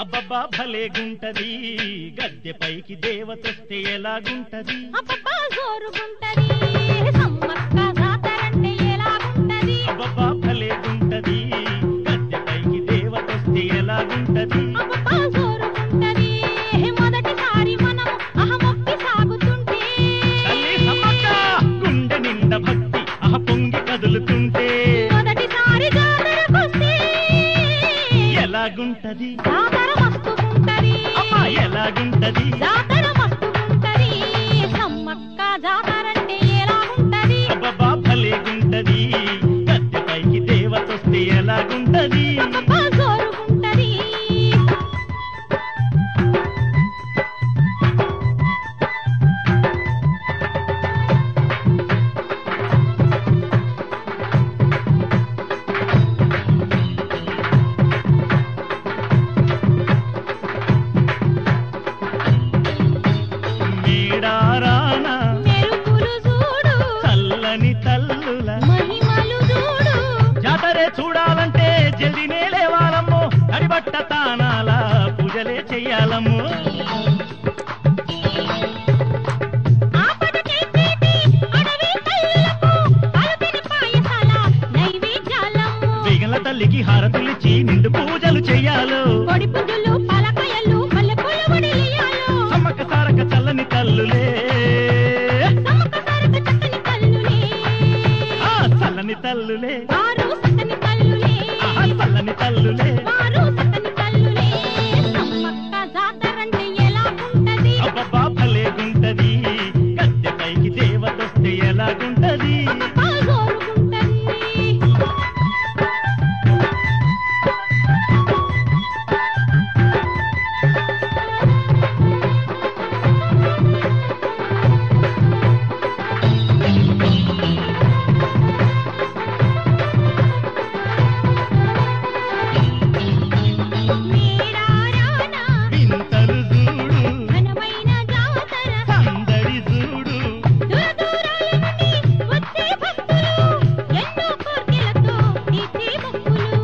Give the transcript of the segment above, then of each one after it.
అబ్బబ్బా భలేగుంటది గద్దె పైకి దేవతొస్తే ఎలాగుంటది అబ్బబ్బా జోరుగుంటది సమ్మక్క జాతరంటే ఎలాగుంటది అబ్బబ్బా భలేగుంటది గద్దె పైకి దేవతొస్తే ఎలాగుంటది అబ్బబ్బా జోరుగుంటది మొదటిసారి మనం అహమొక్కి సాగుతుంటే తల్లి సమ్మక్క గుండె నిండా భక్తి అహ పొంగి కదులుతుంటే మొదటిసారి జాతరకొస్తే ఎలాగుంటది జాతర మస్తుగుంటది అమ్మా ఎలాగుంటది జాతర మస్తుగుంటది సమ్మక్క జాతరంటే ఎలాగుంటది అబ్బబ్బా భలేగుంటది గద్దె పైకి దేవతొస్తే ఎలాగుంటది అబ్బబ్బా జోరుగుంటది మేడారాన మెరుపులు చూడు చల్లని తల్లుల మహిమలు చూడు జాతరే చూడాలంటే జల్దినే లేవాలమ్మో అడిబట్ట తానాల పూజలే చెయ్యాలమ్మో ఆపద చేసేటి అడవి తల్లులకు అలతిని పాయసాల నైవేద్యాలమ్ము బిగల తల్లికి హారతులిచ్చి నిండు పూజలు చెయ్యాలో కొడి పువ్వులు పలకయలు మల్లెపూలు వడిలియాలు సమ్మక్క సారక చల్లని తల్లులే సమ్మక్క సారక చక్కని తల్లులే ఆ చల్లని తల్లులే వారు చక్కని తల్లులే ఆహా చల్లని తల్లులే వారు చక్కని తల్లులే సమ్మక్క జాతరంటే ఎలాగుంటది అబ్బబ్బా భలేగుంటది గద్దె పైకి దేవతొస్తే ఎలాగుంటది అబ్బబ్బా జోరుగుంటది మేడారాన వింతలు చూడు ఘనమైన జాతర సందడి చూడు దూరదూరాల నుండి వచ్చే భక్తులు ఎన్నో కోర్కెలతో తీర్చే మొక్కులు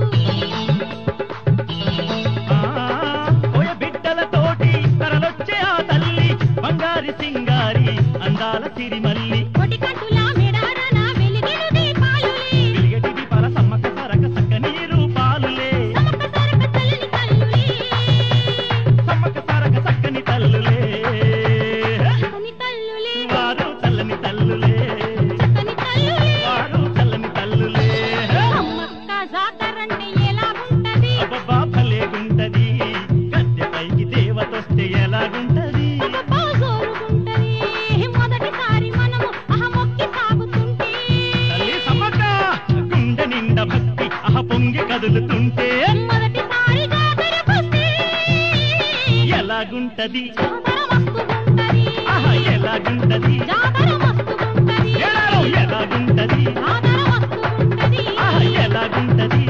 ఆ ఓయ బిడ్డలతోటి తరలొచ్చే ఆ తల్లి బంగారి సింగారి అందాల సిరిమల్లి కొటి కంటుల మెడారన వెలిగెను దీపాలులే వెలిగటి దీపాల సమ్మక్క సరక సక్కని రూపాలులే సమక సరక తల్లిని తల్లులే సమ్మక్క సరక సక్కని తల్లులే చక్కని తల్లులే వారు చల్లని తల్లులే చక్కని తల్లులే వారు చల్లని తల్లులే అమ్మక్క జాతరంటే ఎలాగుంటది అబ్బబ్బా భలేగుంటది గద్దె పైకి దేవతొస్తే ఎలాగుంటది అబ్బబ్బా జోరుగుంటది మొదటిసారి మనము అహమొక్కి సాగుతుంటే తల్లి సమ్మక్క గుండె నిండా భక్తి అహ పొంగి కదులుతుంటే మొదటిసారి జాతరకొస్తే ఎలాగుంటది జాతర మస్తుగుంటది ఆహా ఎలాగుంటది జాతర మస్తుగుంటది ఎలాగో ఎలాగుంటది జాతర మస్తుగుంటది ఆహా ఎలాగుంటది